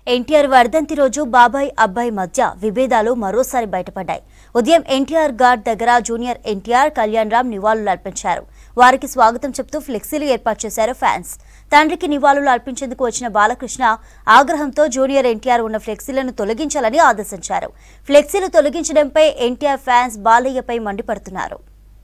ఎన్టీఆర్ వర్ధంతి రోజు బాబాయ్ అబ్బాయి మధ్య విభేదాలు మరోసారి బయటపడ్డాయి ఉదయం ఎన్టీఆర్ ఘాట్ దగ్గర జూనియర్ ఎన్టీఆర్ కళ్యాణ్ రామ్ నివాళులు అర్పించారు వారికి స్వాగతం చెప్తూ ఫ్లెక్సీలు ఏర్పాటు చేశారు ఫ్యాన్స్ తండ్రికి నివాళులు అర్పించేందుకు వచ్చిన బాలకృష్ణ ఆగ్రహంతో జూనియర్ ఎన్టీఆర్ ఉన్న ఫ్లెక్సీలను తొలగించాలని ఆదేశించారు ఫ్లెక్సీలు తొలగించడంపై ఎన్టీఆర్ ఫ్యాన్స్ బాలయ్యపై మండిపడుతున్నారు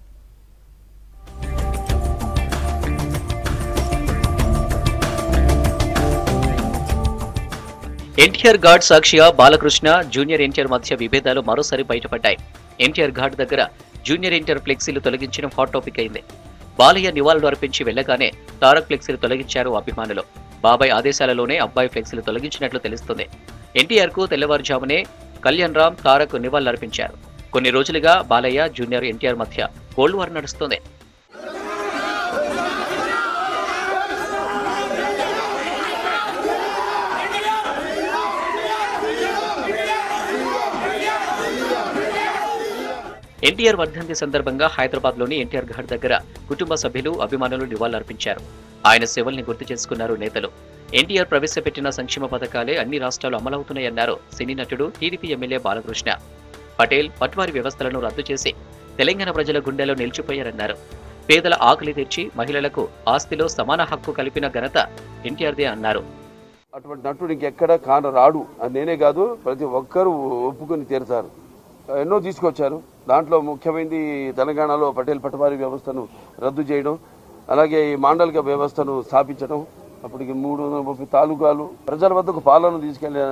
ఎన్టీఆర్ ఘాట్ సాక్షిగా బాలకృష్ణ జూనియర్ ఎన్టీఆర్ మధ్య విభేదాలు మరోసారి బయటపడ్డాయి ఎన్టీఆర్ ఘాట్ దగ్గర జూనియర్ ఎన్టీఆర్ ఫ్లెక్సీలు తొలగించడం హాట్ టాపిక్ అయింది బాలయ్య నివాళులు అర్పించి వెళ్ళగానే తారక్ ఫ్లెక్సీలు తొలగించారు అభిమానులు బాబాయ్ ఆదేశాలలోనే అబ్బాయి ఫ్లెక్సీలు తొలగించినట్లు తెలుస్తుంది ఎన్టీఆర్ కు తెల్లవారుజామునే కళ్యాణ్ రామ్ తారక్ నివాళులర్పించారు కొన్ని రోజులుగా బాలయ్య జూనియర్ ఎన్టీఆర్ మధ్య కోల్డ్ వార్ నడుస్తుంది ఎన్టీఆర్ వర్ధంతి సందర్భంగా హైదరాబాద్ లోని ఎన్టీఆర్ ఘాట్ దగ్గర కుటుంబ సభ్యులు అభిమానులు నివాళులర్పించారు ఆయన సేవల్ని గుర్తు చేసుకున్నారు నేతలు ఎన్టీఆర్ ప్రవేశపెట్టిన సంక్షేమ పథకాలే అన్ని రాష్ట్రాలు అమలవుతున్నాయన్నారు సినీ నటుడు టీడీపీ ఎమ్మెల్యే బాలకృష్ణ పటేల్ పట్వారీ వ్యవస్థలను రద్దు చేసి తెలంగాణ ప్రజల గుండెలో నిలిచిపోయారన్నారు పేదల ఆకలి తెచ్చి మహిళలకు ఆస్తిలో సమాన హక్కు కలిపిన ఘనత ఎన్టీఆర్దే అన్నారు అటువంటి నటుడు ఇంకెక్కడ కాన రాడు అని నేనే కాదు ప్రతి ఒక్కరూ ఒప్పుకొని తీరుతారు ఎన్నో తీసుకొచ్చారు దాంట్లో ముఖ్యమైనది తెలంగాణలో పటేల్ పటవారీ వ్యవస్థను రద్దు చేయడం అలాగే ఈ మాండలిక వ్యవస్థను స్థాపించడం అప్పటికి మూడు వందల ముప్పై తాలూకాలు ప్రజల వద్దకు పాలన తీసుకెళ్ళి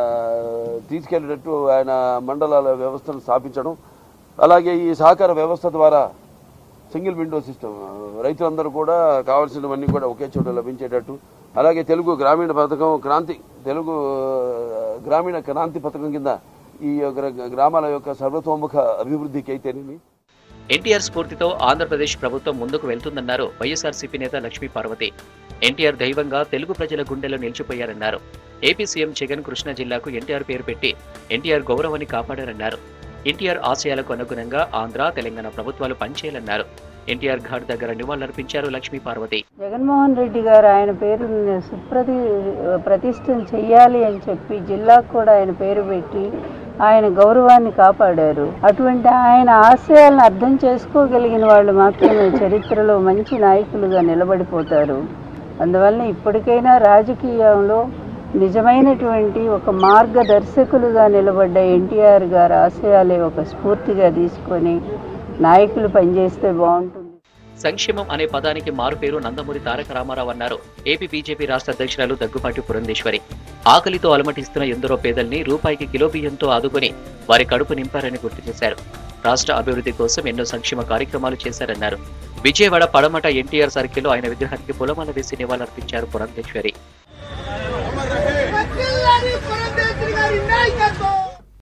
తీసుకెళ్లేటట్టు ఆయన మండలాల వ్యవస్థను స్థాపించడం అలాగే ఈ సహకార వ్యవస్థ ద్వారా సింగిల్ విండో సిస్టమ్ రైతులందరూ కూడా కావాల్సినవన్నీ కూడా ఒకే చోట లభించేటట్టు అలాగే తెలుగు గ్రామీణ పథకం క్రాంతి తెలుగు ఆ, గ్రామీణ క్రాంతి పథకం కింద ఈ యొక్క గ్రామాల యొక్క సర్వతోముఖ అభివృద్ధికి అయితేనేమి ఎన్టీఆర్ స్ఫూర్తితో ఆంధ్రప్రదేశ్ ప్రభుత్వం ముందుకు వెళ్తుందన్నారు వైఎస్ఆర్సీపీ నేత లక్ష్మీ పార్వతి ఎన్టీఆర్ దైవంగా తెలుగు ప్రజల గుండెలో నిలిచిపోయారన్నారు ఏపీ సీఎం జగన్ కృష్ణా జిల్లాకు ఎన్టీఆర్ పేరు పెట్టి ఎన్టీఆర్ గౌరవాన్ని కాపాడారన్నారు ఎన్టీఆర్ ఆశయాలకు అనుగుణంగా ఆంధ్ర తెలంగాణ ప్రభుత్వాలు పనిచేయాలన్నారు ఎన్టీఆర్ ఘాట్ దగ్గర నివాళులర్పించారు లక్ష్మీ పార్వతి జగన్మోహన్ రెడ్డి గారు ఆయన పేరు సుప్రతి ప్రతిష్టం చెయ్యాలి అని చెప్పి జిల్లాకు కూడా ఆయన పేరు పెట్టి ఆయన గౌరవాన్ని కాపాడారు అటువంటి ఆయన ఆశయాలను అర్థం చేసుకోగలిగిన వాళ్ళు మాత్రమే చరిత్రలో మంచి నాయకులుగా నిలబడిపోతారు అందువలన ఇప్పటికైనా రాజకీయంలో నిజమైనటువంటి ఒక మార్గదర్శకులుగా నిలబడ్డ ఎన్టీఆర్ గారి ఆశయాలే ఒక స్ఫూర్తిగా తీసుకొని నాయకులు పనిచేస్తే బాగుంటుంది సంక్షేమం అనే పదానికి మారుపేరు నందమూరి తారక రామారావు అన్నారు ఏపీ బీజేపీ రాష్ట్ర అధ్యక్షురాలు దగ్గుపాటి పురంధేశ్వరి ఆకలితో అలమటిస్తున్న ఎందరో పేదల్ని రూపాయికి కిలో బియ్యంతో ఆదుకొని వారి కడుపు నింపారని గుర్తు చేశారు రాష్ట్ర అభివృద్ధి కోసం ఎన్నో సంక్షేమ కార్యక్రమాలు చేశారన్నారు విజయవాడ పడమట ఎన్టీఆర్ సర్కిల్లో ఆయన విగ్రహానికి పులమాల వేసి నివాళులర్పించారు పురంధేశ్వరి వకీలారి పురంధేశ్వరి గారి నాయకత్వం